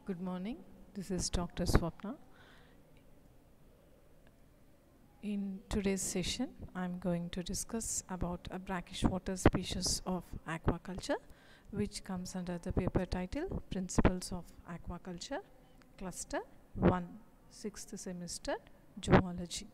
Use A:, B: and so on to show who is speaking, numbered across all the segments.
A: Good morning. This is Dr. Swapna. In today's session, I'm going to discuss about a brackish water species of aquaculture, which comes under the paper title Principles of Aquaculture, Cluster 1, 6th semester, Zoology.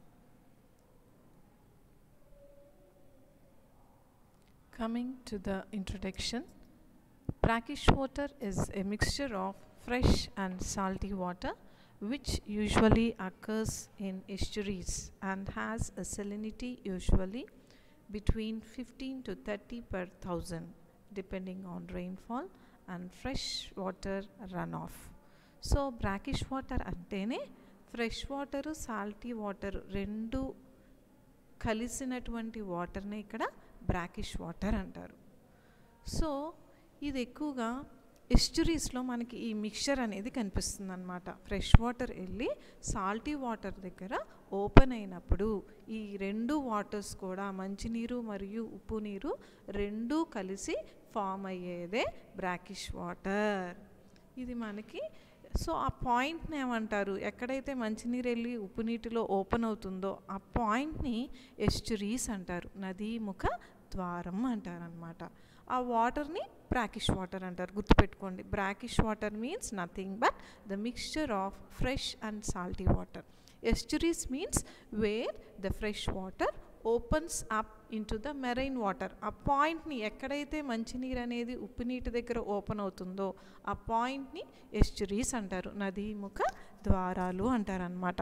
A: Coming to the introduction, brackish water is a mixture of fresh and salty water which usually occurs in estuaries and has a salinity usually between 15 to 30 per thousand depending on rainfall and fresh water runoff. So brackish water అంటేనే fresh water salty water రెండు కలిసినటువంటి వాటర్ని ఇక్కడ brackish water అంటారు so ఇది ఎక్కువగా ఎస్చురీస్లో మనకి ఈ మిక్చర్ అనేది కనిపిస్తుంది అనమాట ఫ్రెష్ వాటర్ వెళ్ళి సాల్టీ వాటర్ దగ్గర ఓపెన్ అయినప్పుడు ఈ రెండు వాటర్స్ కూడా మంచినీరు మరియు ఉప్పు నీరు రెండూ కలిసి ఫామ్ అయ్యేదే బ్రాకిష్ వాటర్ ఇది మనకి సో ఆ పాయింట్ని ఏమంటారు ఎక్కడైతే మంచినీరు వెళ్ళి ఉప్పు నీటిలో ఓపెన్ అవుతుందో ఆ పాయింట్ని ఎస్చురీస్ అంటారు నదీ ముఖ ద్వారం అంటారనమాట ఆ వాటర్ని బ్రాకిష్ వాటర్ అంటారు గుర్తుపెట్టుకోండి brackish water means nothing but the mixture of fresh and salty water estuaries means where the fresh water opens up into the marine water ఆ పాయింట్ని ఎక్కడైతే మంచినీరు అనేది ఉప్పు నీటి దగ్గర ఓపెన్ అవుతుందో ఆ పాయింట్ని ఎస్చురీస్ అంటారు నదీ ముఖ ద్వారాలు అంటారనమాట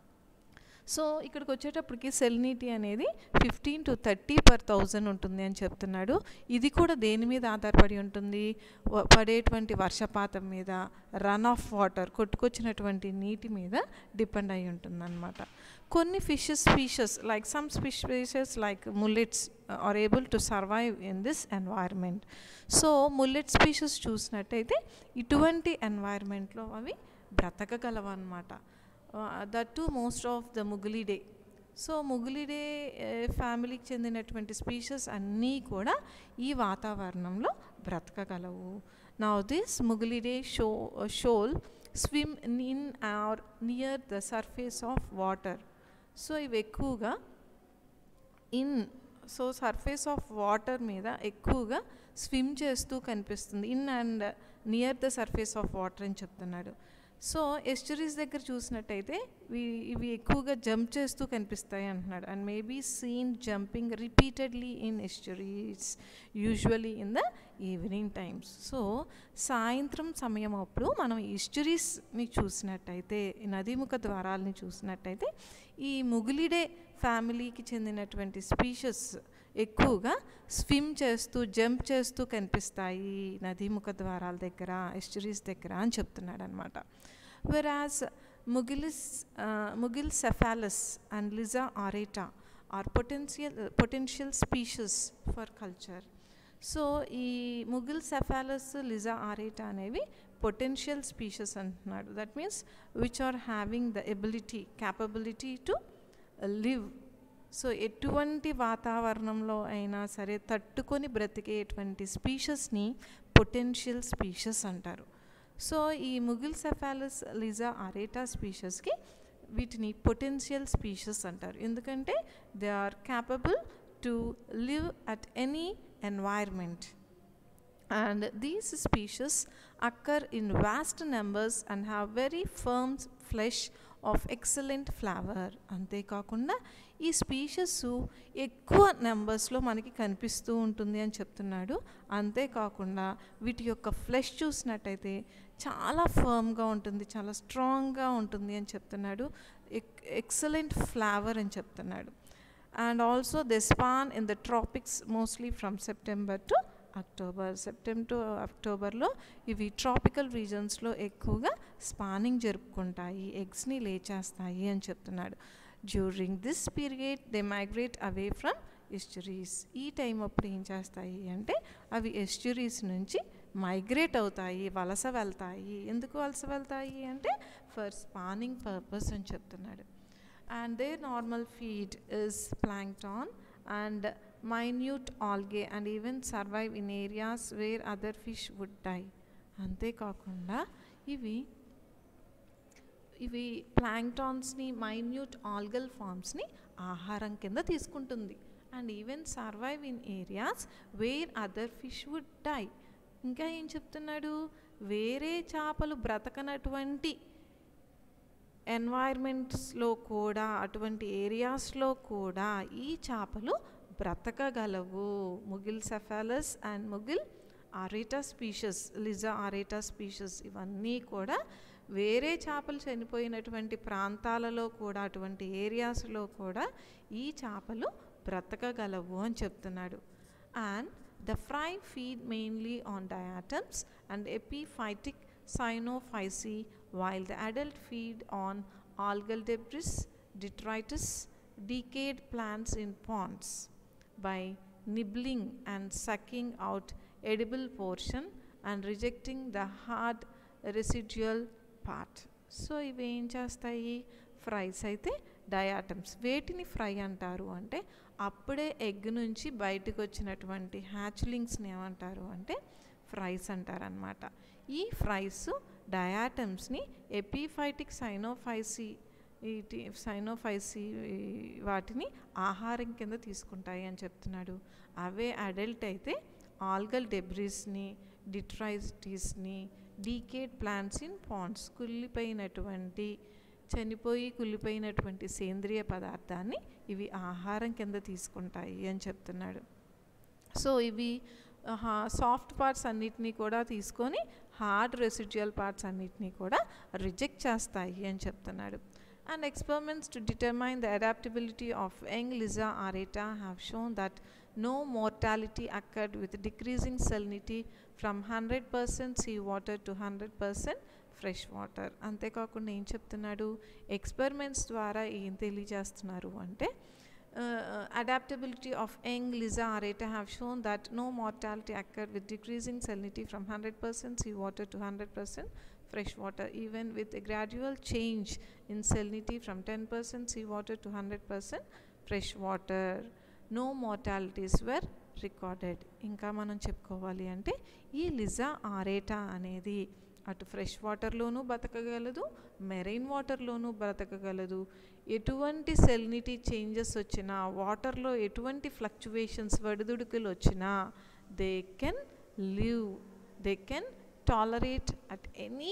A: సో ఇక్కడికి వచ్చేటప్పటికి సెల్నిటీ అనేది fifteen to thirty per thousand ఉంటుంది అని చెప్తున్నాడు ఇది కూడా దేని మీద ఆధారపడి ఉంటుంది పడేటువంటి వర్షపాతం మీద రన్ ఆఫ్ వాటర్ కొట్టుకొచ్చినటువంటి నీటి మీద డిపెండ్ అయి ఉంటుంది అనమాట కొన్ని fishes species like some species like mullets are able to survive in this environment so mullet species చూసినట్టయితే ఇటువంటి ఎన్వైర్మెంట్లో అవి బ్రతకగలవు అనమాట that to most of the Mugilidae so Mugilidae ఫ్యామిలీకి చెందినటువంటి స్పీషెస్ అన్నీ కూడా ఈ వాతావరణంలో బ్రతకగలవు నా this Mugilidae show shoal swim in or near the surface of water so ఇవి ఎక్కువగా in so surface of water మీద ఎక్కువగా స్విమ్ చేస్తూ కనిపిస్తుంది in and near the surface of water అని చెప్తున్నాడు సో ఎస్టరీస్ దగ్గర చూసినట్టయితే ఇవి ఎక్కువగా జంప్ చేస్తూ కనిపిస్తాయి అంటున్నాడు and maybe seen jumping repeatedly in estuaries usually in the evening times so సాయంత్రం సమయం అప్పుడు మనం ఎస్టరీస్ని చూసినట్టయితే నదీముఖ ద్వారాలని చూసినట్టయితే ఈ ముగిలిడే ఫ్యామిలీకి చెందినటువంటి స్పీషెస్ ఎక్కువగా స్విమ్ చేస్తూ జంప్ చేస్తూ కనిపిస్తాయి నదీముఖ ద్వారాల దగ్గర ఎస్టరీస్ దగ్గర అని చెప్తున్నాడు అనమాట వెరాజ్ ముగిలిస్ Mugil cephalus and Liza aurata are potential potential species for culture so ఈ ముగిల్ సెఫాలస్ లిజా ఆరేటా అనేవి పొటెన్షియల్ స్పీషెస్ అంటున్నాడు that means which are having the ability capability to live so ఎటువంటి వాతావరణంలో అయినా సరే తట్టుకొని బ్రతికేటువంటి స్పీషెస్ని పొటెన్షియల్ స్పీషెస్ అంటారు సో ఈ ముగిల్ సెఫాలస్ లిజా అరేటా స్పీషెస్కి వీటిని పొటెన్షియల్ స్పీషెస్ అంటారు ఎందుకంటే they are capable to live at any environment and these species occur in vast numbers and have very firm flesh of excellent flavour అంతేకాకుండా ఈ species ఎక్కువ నెంబర్స్లో మనకి కనిపిస్తూ ఉంటుంది అని చెప్తున్నాడు అంతేకాకుండా వీటి యొక్క ఫ్లెష్ చూసినట్టయితే చాలా ఫర్మ్గా ఉంటుంది చాలా స్ట్రాంగ్గా ఉంటుంది అని చెప్తున్నాడు ఎక్సలెంట్ ఫ్లేవర్ అని చెప్తున్నాడు and also they spawn in the tropics mostly from September to October September to అక్టోబర్లో ఇవి ట్రాపికల్ రీజన్స్లో ఎక్కువగా స్పానింగ్ జరుపుకుంటాయి ఎగ్స్ని లేచేస్తాయి అని చెప్తున్నాడు during this period they migrate away from estuaries ఈ టైం అప్పుడు ఏం చేస్తాయి అంటే అవి ఎస్చురీస్ నుంచి మైగ్రేట్ అవుతాయి వలస వెళ్తాయి ఎందుకు వలస వెళ్తాయి అంటే ఫర్ స్పానింగ్ పర్పస్ అని చెప్తున్నాడు and they normal feed is plankton and minute algae and even survive in areas where other fish would die అంతేకాకుండా ఇవి ఇవి ప్లాంక్టాన్స్ని మైన్యూట్ ఆల్గల్ ఫార్మ్స్ని ఆహారం కింద తీసుకుంటుంది and even survive in areas where other fish would die ఇంకా ఏం చెప్తున్నాడు వేరే చేపలు బ్రతకనటువంటి ఎన్వైర్మెంట్స్లో కూడా అటువంటి ఏరియాస్లో కూడా ఈ చేపలు బ్రతకగలవు Mugil cephalus and Mugil aurata species Liza aurata species ఇవన్నీ కూడా వేరే చేపలు చనిపోయినటువంటి ప్రాంతాలలో కూడా అటువంటి ఏరియాస్లో కూడా ఈ చేపలు బ్రతకగలవు అని చెప్తున్నాడు and the fry feed mainly on diatoms and epiphytic Cyanophyceae while the adult feed on algal debris, detritus, decayed plants in ponds by nibbling and sucking out edible portion and rejecting the hard residual part. So ఇవి ఏం చేస్తాయి fries అయితే diatoms వేటిని fry అంటారు అంటే అప్పుడే egg నుంచి బయటకు వచ్చినటువంటి హ్యాచ్లింగ్స్ని ఏమంటారు అంటే ఫ్రైస్ అంటారనమాట ఈ ఫ్రైస్ డయాటమ్స్ని ఎపిఫైటిక్ సైనోఫైసి ఈ సైనోఫైసి వాటిని ఆహారం కింద తీసుకుంటాయి అని చెప్తున్నాడు అవే అడల్ట్ అయితే ఆల్గల్ డెబ్రిస్ని డిట్రైటిస్ని డీకేడ్ ప్లాంట్స్ ఇన్ పాండ్స్ కుళ్ళిపోయినటువంటి చనిపోయి కుళ్ళిపోయినటువంటి సేంద్రియ పదార్థాన్ని ఇవి ఆహారం కింద తీసుకుంటాయి అని చెప్తున్నాడు సో ఇవి సాఫ్ట్ పార్ట్స్ అన్నిటినీ కూడా తీసుకొని హార్డ్ రెసిడ్యువల్ పార్ట్స్ అన్నిటినీ కూడా రిజెక్ట్ చేస్తాయి అని చెప్తున్నాడు and experiments to determine the adaptability of young Liza aurata have shown that no mortality occurred with decreasing salinity from hundred percent sea water to hundred percent fresh water అంతేకాకుండా ఏం చెప్తున్నాడు experiments ద్వారా ఏం తెలియజేస్తున్నారు అంటే uh, adaptability of young Liza areta have shown that no mortality occurred with decreasing salinity from 100% seawater to 100% fresh water even with a gradual change in salinity from 10% seawater to 100% fresh water no mortalities were recorded ఇంకా మనం చెప్పుకోవాలి అంటే ఈ లిజా ఆరేటా అనేది అటు fresh వాటర్లోనూ బ్రతకగలదు marine వాటర్లోనూ బ్రతకగలదు ఎటువంటి salinity changes వచ్చినా వాటర్లో ఎటువంటి ఫ్లక్చువేషన్స్ వడిదుడుకులు వచ్చినా they can live they can tolerate at any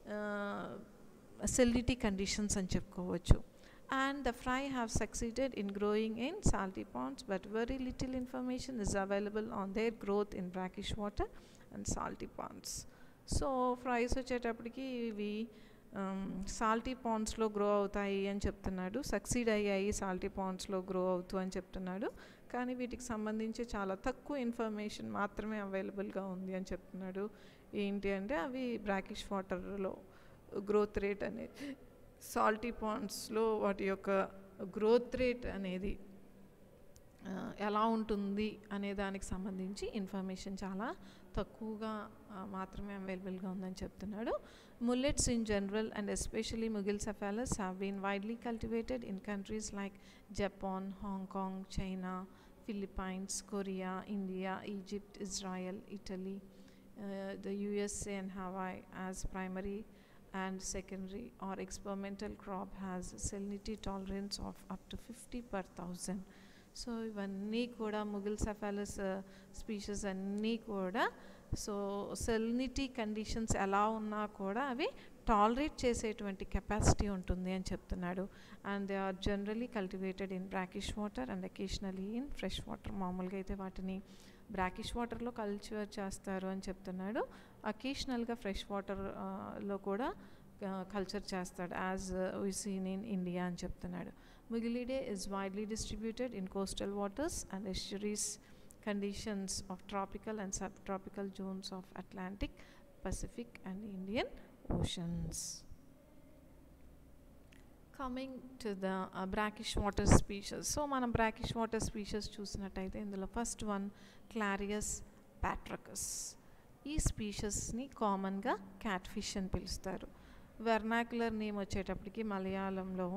A: salinity conditions అని చెప్పుకోవచ్చు and the fry have succeeded in growing in salty ponds but very little information is available on their growth in brackish water and salty ponds so fries వచ్చేటప్పటికి ఇవి salty పాండ్స్లో grow అవుతాయి అని చెప్తున్నాడు succeed అయ్యాయి salty పాండ్స్లో grow అవుతూ అని చెప్తున్నాడు కానీ వీటికి సంబంధించి చాలా తక్కువ ఇన్ఫర్మేషన్ మాత్రమే అవైలబుల్గా ఉంది అని చెప్తున్నాడు ఏంటి అంటే అవి బ్రాకిష్ వాటర్లో గ్రోత్ రేట్ అనేది సాల్టీ పాండ్స్లో వాటి యొక్క గ్రోత్ రేట్ అనేది ఎలా ఉంటుంది అనే దానికి సంబంధించి ఇన్ఫర్మేషన్ చాలా తక్కువగా మాత్రమే అవైలబుల్గా ఉందని చెప్తున్నాడు mullets in general and especially Mugil cephalus have been widely cultivated in countries like Japan Hong Kong China Philippines Korea India Egypt Israel Italy the USA and Hawaii as primary and secondary or experimental crop has salinity tolerance of up to 50 per thousand సో ఇవన్నీ కూడా ముగిల్ సెఫాలస్ species అన్నీ కూడా so salinity conditions ఎలా ఉన్నా కూడా అవి tolerate చేసేటువంటి కెపాసిటీ ఉంటుంది అని చెప్తున్నాడు and they are generally cultivated in brackish water and occasionally in fresh water మామూలుగా అయితే వాటిని బ్రాకిష్ వాటర్లో కల్చర్ చేస్తారు అని చెప్తున్నాడు అకేషనల్గా ఫ్రెష్ వాటర్లో కూడా కల్చర్ చేస్తాడు as we seen in India అని చెప్తున్నాడు Mugilidae is widely distributed in coastal waters and estuaries conditions of tropical and subtropical zones of Atlantic Pacific and Indian oceans coming to the brackish water species so మనం brackish water species చూసినట్టయితే ఇందులో first one క్లారియస్ ప్యాట్రకస్ ఈ స్పీషెస్ని కామన్గా cat fish అని పిలుస్తారు vernacular name వచ్చేటప్పటికి మలయాళంలో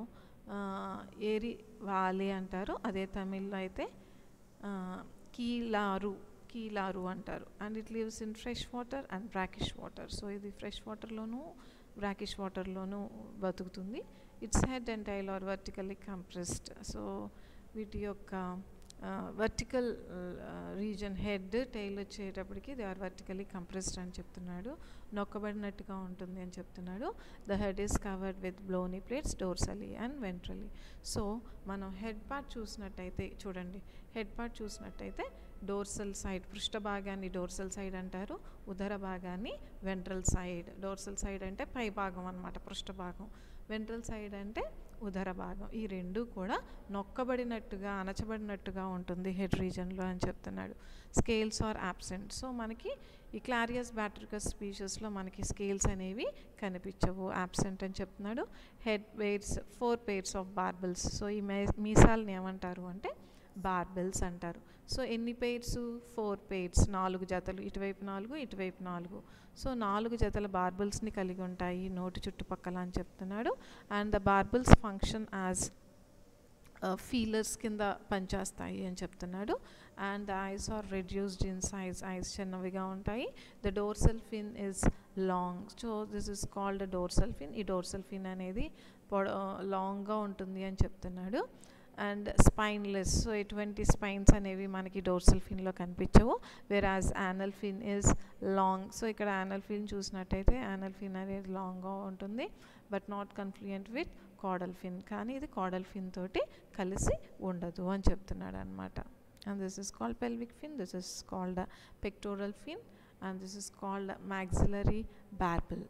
A: ఏరి వాలి అంటారు అదే తమిళ్లో అయితే కీలారు కీలారు అంటారు and it lives in fresh water and brackish water so ఇది ఫ్రెష్ వాటర్లోనూ బ్రాకిష్ వాటర్లోనూ బతుకుతుంది its head and tail are vertically compressed so వీటి యొక్క వర్టికల్ రీజన్ హెడ్ టైల్ వచ్చేటప్పటికి దే ఆర్ వర్టికల్లీ కంప్రెస్డ్ అని చెప్తున్నాడు నొక్కబడినట్టుగా ఉంటుంది అని చెప్తున్నాడు the head is covered with bony plates dorsally and ventrally so మనం హెడ్ పార్ట్ చూసినట్టయితే చూడండి హెడ్ పార్ట్ చూసినట్టయితే డోర్సల్ సైడ్ పృష్ఠ భాగాన్ని డోర్సల్ సైడ్ అంటారు ఉదర భాగాన్ని వెంట్రల్ సైడ్ డోర్సల్ సైడ్ అంటే పై భాగం అనమాట పృష్ఠ భాగం వెంట్రల్ సైడ్ అంటే ఉదర భాగం ఈ రెండు కూడా నొక్కబడినట్టుగా అణచబడినట్టుగా ఉంటుంది హెడ్ రీజన్లో అని చెప్తున్నాడు స్కేల్స్ ఆర్ యాబ్సెంట్ సో మనకి ఈ క్లారియస్ బ్యాట్రికస్ స్పీషెస్లో మనకి స్కేల్స్ అనేవి కనిపించవు యాబ్సెంట్ అని చెప్తున్నాడు head pairs four pairs of barbels so ఈ మే మీసాలని ఏమంటారు అంటే బార్బెల్స్ అంటారు సో ఎన్ని పెయిర్స్ ఫోర్ పెయిర్స్ నాలుగు జతలు ఇటువైపు నాలుగు ఇటువైపు నాలుగు సో నాలుగు జతల బార్బుల్స్ని కలిగి ఉంటాయి నోటి చుట్టుపక్కల అని చెప్తున్నాడు and the barbels function as feelers కింద పనిచేస్తాయి అని చెప్తున్నాడు and the eyes are reduced in size eyes చిన్నవిగా ఉంటాయి the dorsal fin is long so this is called dorsal fin ఈ డోర్సెల్ ఫిన్ అనేది పొడ లాంగ్గా ఉంటుంది అని చెప్తున్నాడు అండ్ స్పైన్లెస్ సో ఎటువంటి స్పైన్స్ అనేవి మనకి డోర్సల్ ఫిన్లో కనిపించవు whereas anal fin is long so ఇక్కడ యానల్ ఫిన్ చూసినట్టయితే యానల్ ఫిన్ అనేది లాంగ్గా ఉంటుంది but not confluent with caudal fin కానీ ఇది కాడల్ ఫిన్ తోటి కలిసి ఉండదు అని చెప్తున్నాడు అనమాట and this is called pelvic fin this is called pectoral fin and this is called maxillary barbel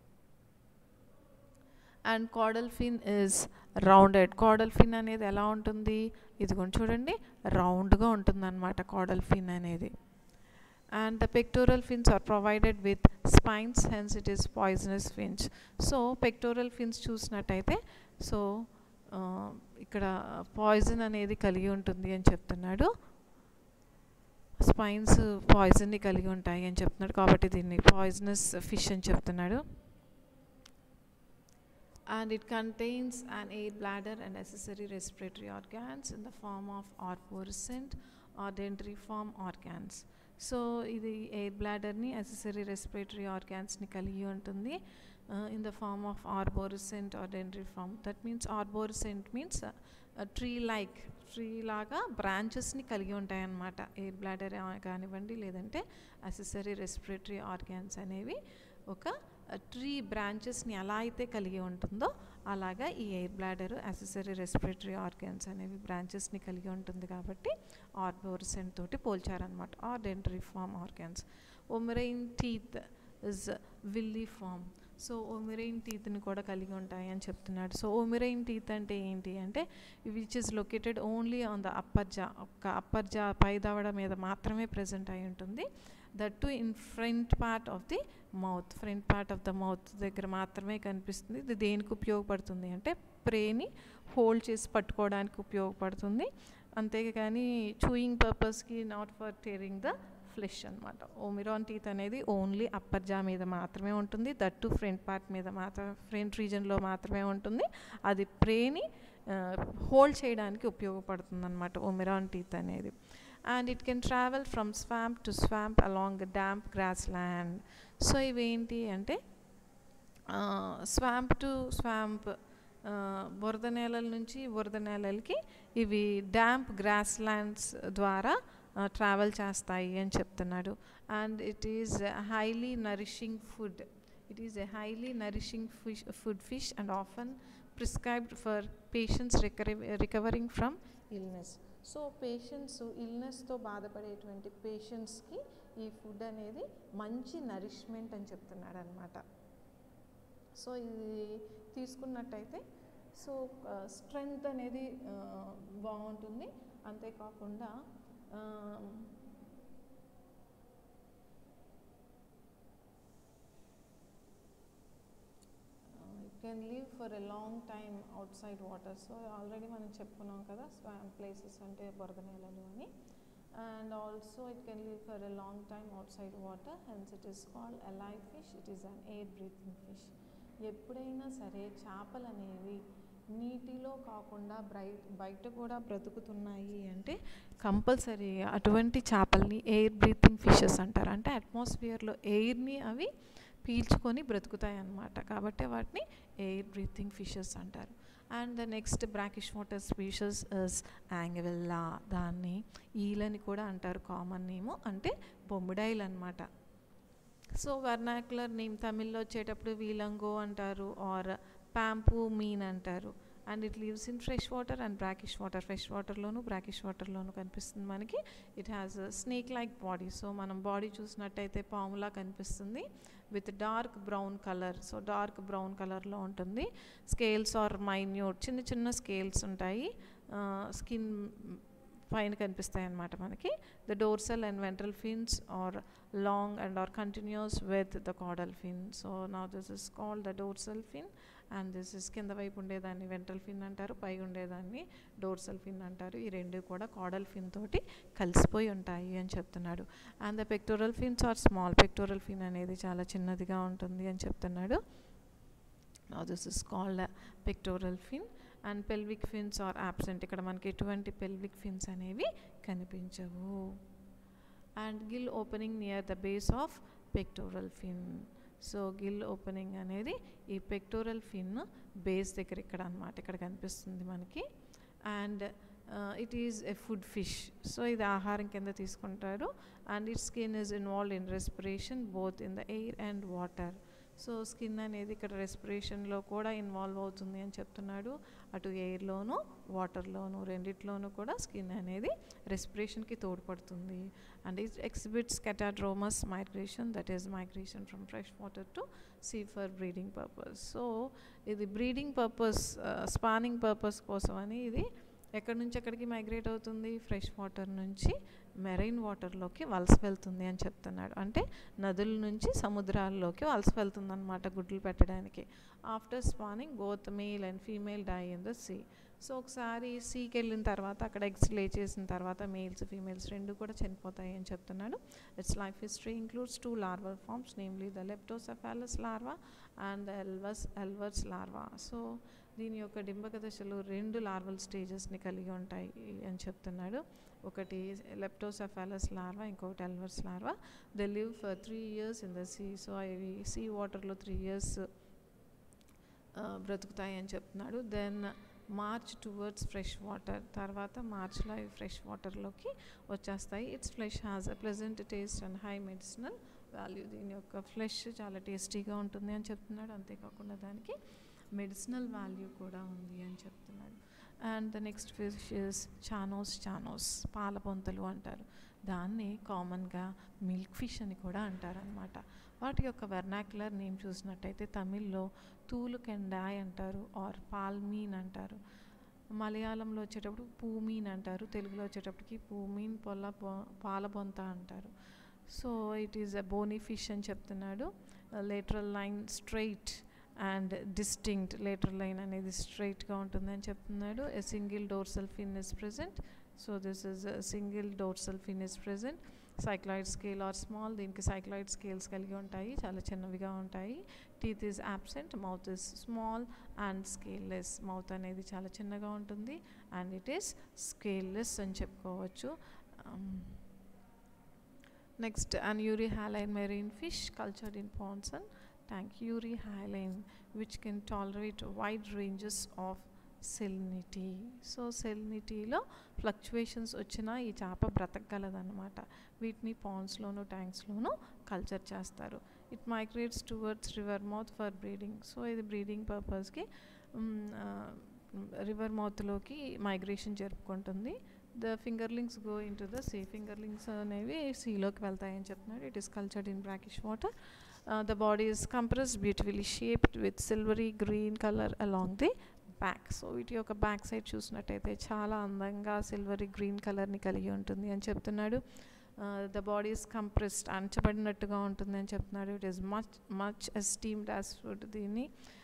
A: and caudal fin is rounded caudal fin అనేది ఎలా ఉంటుంది ఇదిగోండి చూడండి రౌండ్గా ఉంటుందన్నమాట కాడల్ ఫిన్ అనేది and the pectoral fins are provided with spines hence it is poisonous fins so pectoral fins చూసినట్టయితే so ఇక్కడ పాయిజన్ అనేది కలిగి ఉంటుంది అని చెప్తున్నాడు స్పైన్స్ పాయిజన్ని కలిగి ఉంటాయి అని చెప్తున్నాడు కాబట్టి దీన్ని పాయిజనస్ ఫిష్ అని చెప్తున్నాడు and it contains an air bladder and accessory respiratory organs in the form of arborescent or dendriform organs. So ఇది ఎయిర్ బ్లాడర్ని అసెసరీ రెస్పిరేటరీ ఆర్గాన్స్ని కలిగి ఉంటుంది in the form of arborescent or dendriform that means arborescent means tree like tree లాగా బ్రాంచెస్ని కలిగి ఉంటాయన్నమాట air bladder కానివ్వండి లేదంటే అసెసరీ రెస్పిరేటరీ ఆర్గాన్స్ అనేవి ఒక ట్రీ బ్రాంచెస్ని ఎలా అయితే కలిగి ఉంటుందో అలాగా ఈ air bladder accessory respiratory organs అనేవి బ్రాంచెస్ని కలిగి ఉంటుంది కాబట్టి ఆర్బోరిసెంట్ తోటి పోల్చారనమాట or dendriform organs vomerine teeth is villiform so vomerine టీత్ని కూడా కలిగి ఉంటాయి అని చెప్తున్నాడు సో ఒమిరైన్ టీత్ అంటే ఏంటి అంటే which is located only on the upper jaw ఒక్క అప్పర్ జా పై దవడ మీద మాత్రమే ప్రజెంట్ అయి ఉంటుంది that too in front part of the mouth front part of the mouth దగ్గర మాత్రమే కనిపిస్తుంది ఇది దేనికి ఉపయోగపడుతుంది అంటే ప్రేని హోల్డ్ చేసి పట్టుకోవడానికి ఉపయోగపడుతుంది అంతేగాని చూయింగ్ పర్పస్కి not for tearing the flesh అనమాట ఓమిరాన్ టీత్ అనేది ఓన్లీ అప్పర్ జా మీద మాత్రమే ఉంటుంది దట్ టు ఫ్రంట్ పార్ట్ మీద మాత్రం ఫ్రంట్ రీజన్లో మాత్రమే ఉంటుంది అది ప్రేని హోల్డ్ చేయడానికి ఉపయోగపడుతుంది అనమాట ఒమిరాన్ టీత్ అనేది and it can travel from swamp to swamp along damp grassland so ఇవేంటి అంటే స్వాంప్ టు స్వాంప్ బురద నేలల నుంచి బురద నేలలకి ఇవి డ్యాంప్ గ్రాస్ ల్యాండ్స్ ద్వారా ట్రావెల్ చేస్తాయి అని చెప్తున్నాడు and it is highly nourishing food it is a highly nourishing fish food fish and often prescribed for patients recovery recovering from illness so patients ఇల్నెస్తో బాధపడేటువంటి పేషెంట్స్కి ఈ ఫుడ్ అనేది మంచి నరిష్మెంట్ అని చెప్తున్నాడు అనమాట సో ఇది తీసుకున్నట్టయితే సో స్ట్రెంగ్త్ అనేది బాగుంటుంది అంతేకాకుండా it can live for a long time outside water so already మనం చెప్పుకున్నాం కదా స్వామ్ ప్లేసెస్ అంటే బురద నేలలు అని and also it can live for a long time outside water hence it is called a live fish it is an air breathing fish ఎప్పుడైనా సరే చేపలు అనేవి నీటిలో కాకుండా బ్రై బయట కూడా బ్రతుకుతున్నాయి అంటే కంపల్సరీ అటువంటి చేపల్ని ఎయిర్ బ్రీతింగ్ ఫిషెస్ అంటారు అంటే అట్మాస్ఫియర్లో ఎయిర్ని అవి పీల్చుకొని బ్రతుకుతాయి అన్నమాట కాబట్టి వాటిని ఎయిర్ బ్రీతింగ్ ఫిషెస్ అంటారు and the next brackish water species is Anguilla దాన్ని ఈలని కూడా అంటారు కామన్ నేము అంటే బొమ్మిడాయిలు అనమాట సో వర్నాకులర్ నేమ్ తమిళ్లో వచ్చేటప్పుడు వీలంగో అంటారు ఆర్ ప్యాంపు మీన్ అంటారు and it lives in fresh water and brackish water fresh వాటర్లోను బ్రాకిష్ వాటర్లోను కనిపిస్తుంది మనకి it has snake like body so మనం బాడీ చూసినట్టయితే పాములా కనిపిస్తుంది with dark brown colour so dark brown కలర్లో ఉంటుంది స్కేల్స్ ఆర్ మైన్యూట్ చిన్న చిన్న స్కేల్స్ ఉంటాయి స్కిన్ పైన కనిపిస్తాయి అన్నమాట మనకి the dorsal and ventral fins are long and are continuous with the caudal fin so నా this is called the dorsal fin and this is కింద వైపు ఉండేదాన్ని వెంట్రల్ ఫిన్ అంటారు పై ఉండేదాన్ని డోర్సల్ ఫిన్ అంటారు ఈ రెండు కూడా కాడల్ ఫిన్ తోటి కలిసిపోయి ఉంటాయి అని చెప్తున్నాడు and the pectoral fins are small pectoral fin అనేది చాలా చిన్నదిగా ఉంటుంది అని చెప్తున్నాడు నా this is called pectoral fin and pelvic fins are absent ఇక్కడ మనకి ఎటువంటి పెల్విక్ ఫిన్స్ అనేవి కనిపించవు and gill opening near the base of pectoral fin so gill opening అనేది ఈ పెక్టోరల్ ఫిన్ బేస్ దగ్గర ఇక్కడ అనమాట ఇక్కడ కనిపిస్తుంది మనకి and it is a food fish so ఇది ఆహారం కింద తీసుకుంటారు and it skin is involve in respiration both in the air and water so skin అనేది ఇక్కడ రెస్పిరేషన్లో కూడా ఇన్వాల్వ్ అవుతుంది అని చెప్తున్నాడు అటు ఎయిర్లోను వాటర్లోను రెండిట్లోనూ కూడా స్కిన్ అనేది రెస్పిరేషన్కి తోడ్పడుతుంది and it exhibits catadromous migration that is migration from fresh water to sea for breeding purpose so ఇది బ్రీడింగ్ పర్పస్ స్పానింగ్ పర్పస్ కోసం అని ఇది ఎక్కడి నుంచి ఎక్కడికి మైగ్రేట్ అవుతుంది ఫ్రెష్ వాటర్ నుంచి మెరైన్ వాటర్లోకి వలస వెళ్తుంది అని చెప్తున్నాడు అంటే నదుల నుంచి సముద్రాల్లోకి వలస వెళ్తుంది అనమాట గుడ్లు పెట్టడానికి after spawning both male and female die in the sea so ఒకసారి సీకి వెళ్ళిన తర్వాత అక్కడ ఎగ్స్ లే చేసిన తర్వాత మేల్స్ ఫీమేల్స్ రెండు కూడా చనిపోతాయి అని చెప్తున్నాడు its life history includes two larval forms namely the leptocephalus larva and the elvus elvers larva so దీని యొక్క డింబక దశలు రెండు లార్వల్ స్టేజెస్ని కలిగి ఉంటాయి అని చెప్తున్నాడు ఒకటి లెప్టోసెఫాలస్ లార్వా ఇంకొకటి elvers larva they live for three years in the sea so అవి సీ వాటర్లో త్రీ ఇయర్స్ బ్రతుకుతాయి అని చెప్తున్నాడు then march towards fresh water తర్వాత మార్చ్లో అవి ఫ్రెష్ వాటర్లోకి వచ్చేస్తాయి its flesh has a pleasant taste and high medicinal value దీని యొక్క ఫ్లెష్ చాలా టేస్టీగా ఉంటుంది అని చెప్తున్నాడు అంతేకాకుండా దానికి మెడిసినల్ వాల్యూ కూడా ఉంది అని చెప్తున్నాడు and the next fish is chanos chanos పాలపొంతలు అంటారు దాన్ని కామన్గా మిల్క్ ఫిష్ అని కూడా అంటారనమాట వాటి యొక్క వెర్నాక్యులర్ నేమ్ చూసినట్టయితే తమిళ్లో తూలు కెండాయ్ అంటారు ఆర్ పాల్మీన్ అంటారు మలయాళంలో వచ్చేటప్పుడు పూమీన్ అంటారు తెలుగులో వచ్చేటప్పటికి పూమీన్ పొల్ల పాలబొంత అంటారు so it is a bony fish అని చెప్తున్నాడు lateral line straight and distinct lateral line అనేది స్ట్రైట్గా ఉంటుందని చెప్తున్నాడు a single dorsal fin is present so this is single dorsal fin is present cycloid scale are small దీనికి cycloid scales కలిగి ఉంటాయి చాలా చిన్నవిగా ఉంటాయి teeth is absent mouth is small and scaleless mouth అనేది చాలా చిన్నగా ఉంటుంది అండ్ ఇట్ ఈస్ స్కేల్లెస్ అని చెప్పుకోవచ్చు next an uri hyaline marine fish cultured in ponds and tank uri hyaline which can tolerate wide ranges of salinity so సెలినిటీలో fluctuations వచ్చినా ఈ చేప బ్రతకగలదన్నమాట వీటిని పాండ్స్లోను ట్యాంక్స్లోను కల్చర్ చేస్తారు it migrates towards river mouth for breeding so ఇది బ్రీడింగ్ పర్పస్కి రివర్ మౌత్లోకి మైగ్రేషన్ జరుపుకుంటుంది the fingerlings go into the sea fingerlings అనేవి సీలోకి వెళ్తాయని చెప్తున్నాడు it is cultured in brackish water the body is compressed beautifully shaped with silvery green colour along the back so వీటి యొక్క back side చూసినట్టయితే చాలా అందంగా సిల్వరీ గ్రీన్ కలర్ని కలిగి ఉంటుంది అని చెప్తున్నాడు ద బాడీ ఈస్ కంప్రెస్డ్ అంచబడినట్టుగా ఉంటుంది అని చెప్తున్నాడు it is much much esteemed as food దీన్ని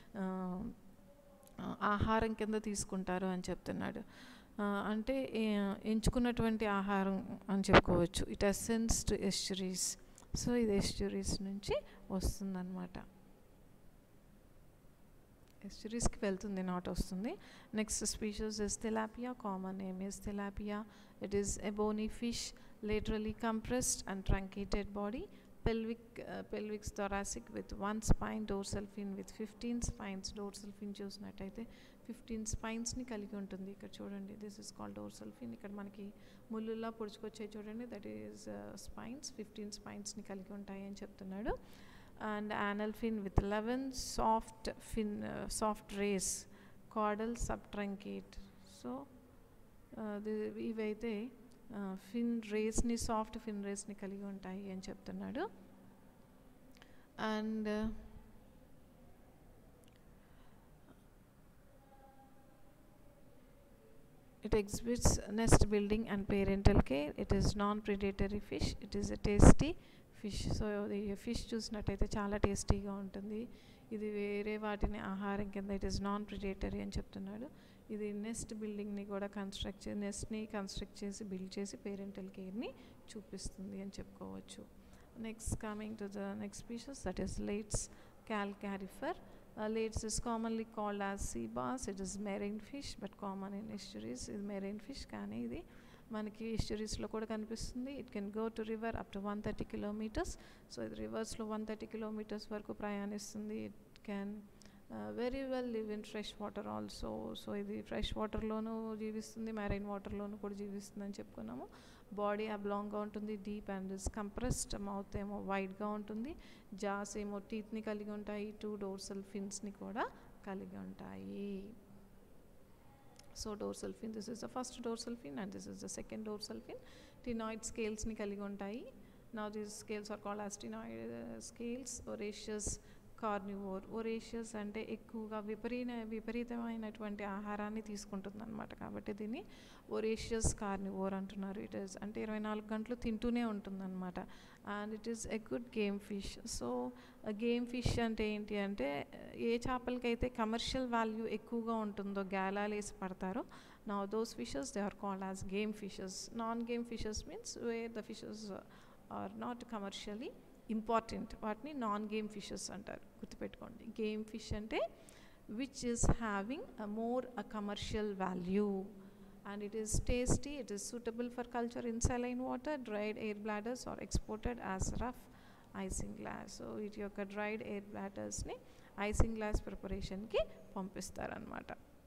A: ఆహారం కింద తీసుకుంటారు అని చెప్తున్నాడు అంటే ఎంచుకున్నటువంటి ఆహారం అని చెప్పుకోవచ్చు it ascends to estuaries so ఇది ఎస్చురీస్ నుంచి వస్తుందన్నమాట ఎస్టరీస్కి వెళ్తుంది నాట్ వస్తుంది next species is tilapia common name is tilapia it is a bony fish laterally compressed and truncated body pelvic uh, pelvic thoracic with one spine dorsal fin with 15 spines dorsal fin చూసినట్టయితే fifteen స్పైన్స్ని కలిగి ఉంటుంది ఇక్కడ చూడండి this is called dorsal fin ఇక్కడ మనకి ముళ్ళులా పొడుచుకొచ్చాయి చూడండి దట్ ఈస్ స్పైన్స్ ఫిఫ్టీన్ స్పైన్స్ని కలిగి ఉంటాయి అని చెప్తున్నాడు and anal fin with eleven soft fin soft rays caudal sub truncate so ఇవైతే ఫిన్ రేస్ని సాఫ్ట్ ఫిన్ రేస్ని కలిగి ఉంటాయి అని చెప్తున్నాడు and it exhibits nest building and parental care it is non-predatory fish it is a tasty fish so ఈ fish చూసినట్టయితే చాలా టేస్టీగా ఉంటుంది ఇది వేరే వాటిని ఆహారం కింద ఇట్ ఈస్ నాన్ ప్రిడేటరీ అని చెప్తున్నాడు ఇది నెస్ట్ బిల్డింగ్ని కూడా కన్స్ట్రక్ట్ చేసి నెస్ట్ని కన్స్ట్రక్ట్ చేసి బిల్డ్ చేసి పేరెంటల్ కేర్ని చూపిస్తుంది అని చెప్పుకోవచ్చు next coming to the next species that is lates calcarifer lates is commonly called as sea bass it is marine fish but common in estuaries ఇది మెరైన్ ఫిష్ కానీ ఇది మనకి ఎస్టరీస్లో కూడా కనిపిస్తుంది it can go to river up to one thirty kilometres so ఇది రివర్స్లో one thirty kilometres వరకు ప్రయాణిస్తుంది it can very well live in fresh water also so ఇది ఫ్రెష్ వాటర్లోనూ జీవిస్తుంది మ్యారైన్ వాటర్లోనూ కూడా జీవిస్తుంది అని చెప్పుకున్నాము బాడీ అబ్లాంగ్గా ఉంటుంది డీప్ అండ్ కంప్రెస్డ్ మౌత్ ఏమో వైడ్గా ఉంటుంది జాస్ ఏమో టీత్ని కలిగి ఉంటాయి టూ డోర్సల్ ఫిన్స్ని కూడా కలిగి ఉంటాయి so dorsal fin this is the first dorsal fin and this is the second dorsal fin ctenoid స్కేల్స్ని కలిగి ఉంటాయి నా these scales are called as ctenoid scales voracious carnivore voracious అంటే ఎక్కువగా విపరీత విపరీతమైనటువంటి ఆహారాన్ని తీసుకుంటుంది అనమాట కాబట్టి దీన్ని ఒరేషియస్ కార్నివోర్ అంటున్నారు ఇట్ ఈస్ అంటే ఇరవై నాలుగు గంటలు తింటూనే ఉంటుందన్నమాట and it is a good game fish so game fish అంటే ఏంటి అంటే ఏ చేపలకైతే కమర్షియల్ వాల్యూ ఎక్కువగా ఉంటుందో గ్యాలాలు వేసి పడతారో నా those fishes they are called as game fishes non game fishes means where the fishes are not commercially important వాటిని non game fishes అంటారు గుర్తుపెట్టుకోండి గేమ్ ఫిష్ అంటే which is having a more a commercial value and it is tasty it is suitable for culture in saline water dried air bladders or exported as rough icing glass so వీటి యొక్క dried air బ్లాడర్స్ని icing glass ప్రిపరేషన్కి పంపిస్తారనమాట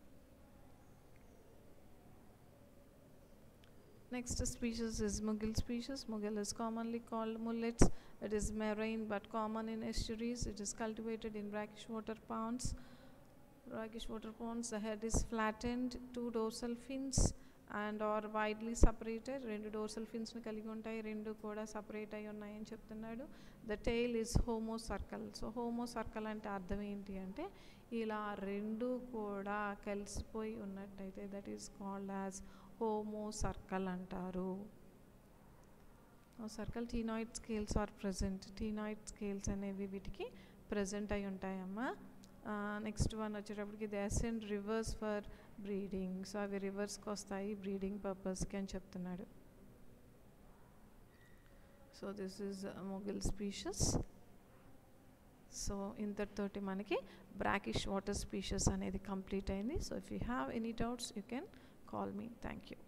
A: Next species is Mughal species. Mughal is commonly called mullets. It is marine but common in estuaries. It is cultivated in brackish water ponds. Brackish water ponds. The head is flattened, two dorsal fins and or widely separated. రెండు dorsal ఫిన్స్ని కలిగి ఉంటాయి రెండు కూడా separate అయి ఉన్నాయని చెప్తున్నాడు the tail is homocercal so homocercal అంటే అర్థం ఏంటి అంటే ఇలా రెండు కూడా కలిసిపోయి ఉన్నట్టయితే that is called as homocercal అంటారు సర్కల్ ctenoid scales are present ctenoid scales అనేవి వీటికి ప్రజెంట్ అయి ఉంటాయమ్మా నెక్స్ట్ వన్ వచ్చేటప్పటికి they ascend rivers for breeding so అవి రివర్స్కి వస్తాయి బ్రీడింగ్ పర్పస్కి అని చెప్తున్నాడు so this is మొగిల్ species so ఇంతటితోటి మనకి బ్రాకిష్ వాటర్ స్పీషస్ అనేది కంప్లీట్ అయింది so if you have any doubts you can call me. Thank you.